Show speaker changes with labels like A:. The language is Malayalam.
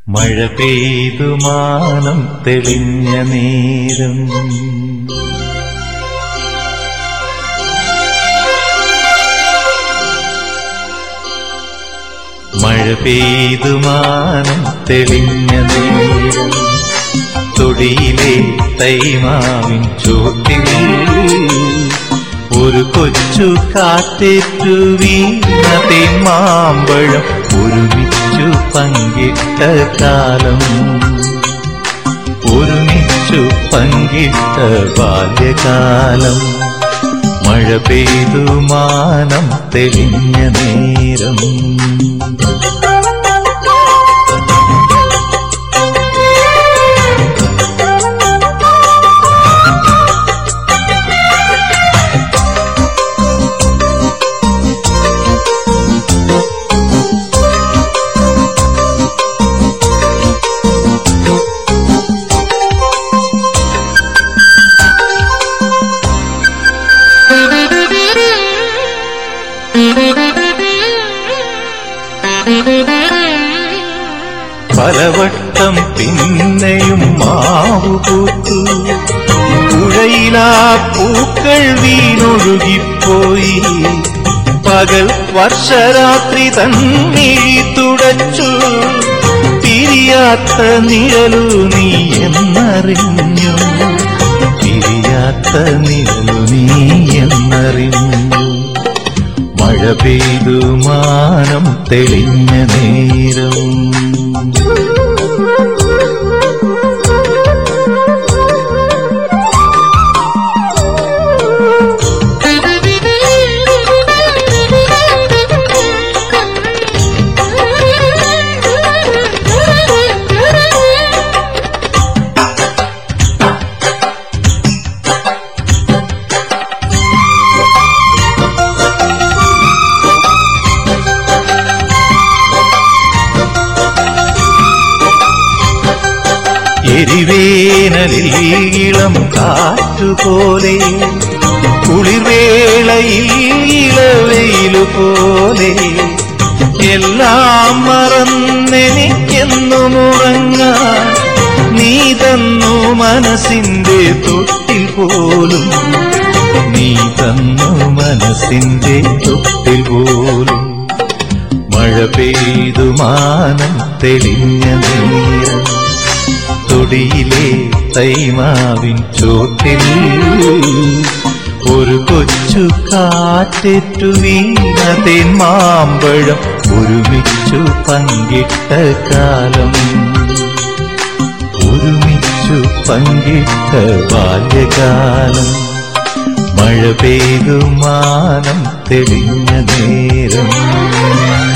A: മഴ പെയ്തു മാനം തെളിഞ്ഞ നേരം മഴ പെയ്തു മാനം തെളിഞ്ഞ നേരം തൊടിയിലെ തൈമാവിൻ ചോട്ടിൽ ഒരു കൊച്ചു കാറ്റേറ്റു വീണത്തെ മാമ്പഴം ഒരുമിച്ചു പങ്കിട്ട കാലം ഒരുമിച്ചു പങ്കിട്ട ബാല്യകാലം മഴ പെയ്തു മാനം തെളിഞ്ഞ നേരം പലവട്ടം പിന്നെയും മാവു പൂത്തു പുഴയിലാ പൂക്കൾ വീണൊഴുകിപ്പോയി പകൽ വർഷരാത്രി തന്നിഴി തുടച്ചു പിരിയാത്ത നിഴലു നീ എന്നറിഞ്ഞു പിരിയാത്ത നിഴലു നീ എന്നറിഞ്ഞു മഴ പെയ്തു മാനം തെളിഞ്ഞ നേരം എരിവേനലിൽ ഇളം കാറ്റുപോലെ കുളിർവേളയിൽ ഇളവെയിലു പോലെ എല്ലാം മറന്നെനിക്കെന്നു മുറങ്ങാൻ നീ തന്നു മനസ്സിന്റെ തൊട്ടിൽ പോലും നീ തന്നു മനസ്സിന്റെ തൊട്ടിൽ പോലും മഴ പെയ്തു മാനം തെളിഞ്ഞ നേരം തൊടിയിലെ തൈമാവിൻ ചോട്ടിൽ ഒരു കൊച്ചു കാറ്റേറ്റു വീണതേൻ മാമ്പഴം ഒരുമിച്ചു പങ്കിട്ട കാലം ഒരുമിച്ചു പങ്കിട്ട ബാല്യകാലം മഴ പെയ്തു മാനം തെളിഞ്ഞ നേരം